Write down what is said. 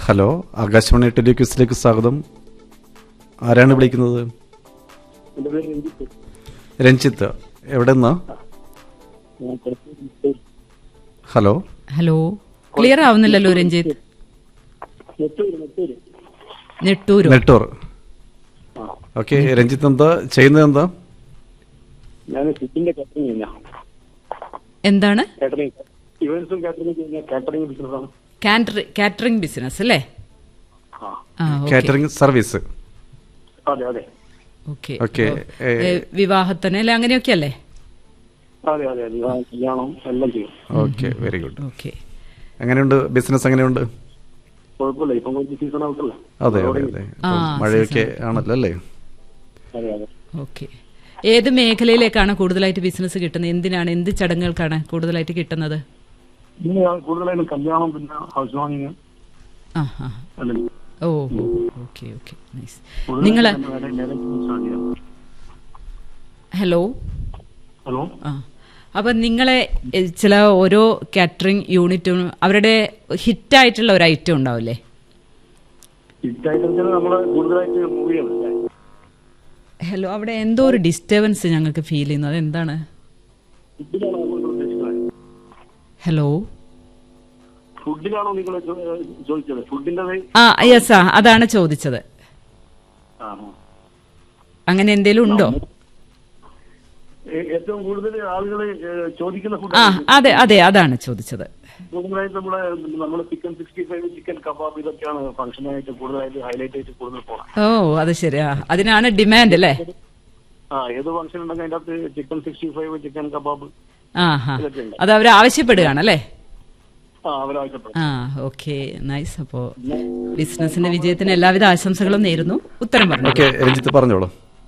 hello Akashvani ടെലിക്യൂസിലേക്ക് സ്വാഗതം ആരാണ് വിളിക്കുന്നത് എന്റെ പേര് രഞ്ജിത്ത് രഞ്ജിത്ത് എവിടെ നിന്നാ ഞാൻ കുറച്ച് ഹലോ ഹലോ ക്ലിയർ ആവുന്നില്ലല്ലോ രഞ്ജിത്ത് നെട്ടൂര് നെട്ടൂര് നെട്ടൂരോ നെട്ടൂർ ആ ഓക്കെ രഞ്ജിത്ത് എന്താ ചെയ്യുന്നത് എന്താ ഞാൻ ഫുഡിന്റെ കാറ്ററിംഗ് കഴിഞ്ഞ എന്താണ് കാറ്ററിംഗ് ഇവന്റ്സും കാറ്ററിംഗ് കഴിഞ്ഞ കാറ്ററിംഗ് ബിസിനസ്സാണ് കാറ്ററിംഗ് ബിസിനസ് അല്ലേ ആ ആ ഓക്കെ കാറ്ററിംഗ് സർവീസ് അതെ അതെ ഓക്കെ ഓക്കെ, അപ്പോ, ഏ, ഏ, വിവാഹത്തിന് അല്ലെ അങ്ങനെയൊക്കെ അല്ലേ അതെ അതെ വിവാഹം കല്യാണം എല്ലാം ചെയ്യും ഓക്കെ വെരി ഗുഡ് ഓക്കെ എങ്ങനെയുണ്ട് ബിസിനസ് എങ്ങനെയുണ്ട് കുഴപ്പമില്ല ഇപ്പം കുറച്ച് സീസൺ ഔട്ടല്ലേ അതെ അതെ അതെ ആ, ഇപ്പം മഴയൊക്കെ ആണല്ലോ അല്ലേ അതെ അതെ ഓക്കെ ഏത് മേഖലയിലേക്കാണ് കൂടുതലായിട്ട് ബിസിനസ് കിട്ടുന്നത് എന്തിനാണ് എന്ത് ചടങ്ങുകൾക്കാണ് കൂടുതലായിട്ട് കിട്ടുന്നത് പിന്നെ ഞാൻ കൂടുതലായിട്ടും കല്യാണം പിന്നെ ഹൗസ് വാമിങ് ആ ആ അല്ലെങ്കിൽ ഓ ഓക്കെ ഓക്കെ നൈസ് നിങ്ങൾ ഹലോ ഹലോ ആ അപ്പൊ നിങ്ങളെ എ, ചില ഓരോ കാറ്ററിംഗ് യൂണിറ്റും അവരുടെ ഹിറ്റായിട്ടുള്ള ഒരു ഐറ്റം ഉണ്ടാവില്ലേ ഹിറ്റായിട്ട് നമ്മള് കൂടുതലായിട്ട് മൂവിയാണ് ഹലോ അവിടെ എന്തോ ഒരു ഡിസ്റ്റർബൻസ് ഞങ്ങൾക്ക് ഫീൽ ചെയ്യുന്നു അതെന്താണ് ഫുഡിലാണോ നമ്മൾ ഉദ്ദേശിക്കുന്നത് ഹലോ ഫുഡിലാണോ നിങ്ങൾ ചോദിച്ചത് ഫുഡിന്റെ ആ യെസ് ആ അതാണ് ചോദിച്ചത് ആ അങ്ങനെ എന്തേലും ഉണ്ടോ ഏ- ഏറ്റവും കൂടുതൽ ആളുകൾ ചോദിക്കുന്ന ഫുഡ് ആ അതെ അതെ അതാണ് ചോദിച്ചത് കൂടുതലായിട്ട് നമ്മളെ നമ്മള് chicken sixty five chicken kebab ഇതൊക്കെയാണ് ഫംഗ്ഷനായിട്ട് കൂടുതലായിട്ട് ഹൈലൈറ്റ് ആയിട്ട് കൂടുതൽ പോണം ഓ അത് ശരിയാ അതിനാണ് ഡിമാൻഡ് അല്ലേ ആ ഏത് ഫംഗ്ഷൻ ഉണ്ടെങ്കിൽ അതിന്റെ അകത്ത് chicken sixty five chicken kebab ആ ഹാ അത് അവർ ആവശ്യപ്പെടുകയാണല്ലേ ആ അവരാവശ്യപ്പെടും ആ ഓക്കെ നൈസ് അപ്പോ ബിസിനസിന്റെ വിജയത്തിന് എല്ലാവിധ ആശംസകളും നേരുന്നു ഉത്തരം പറഞ്ഞു ഓക്കെ രഞ്ജിത്ത് പറഞ്ഞോളൂ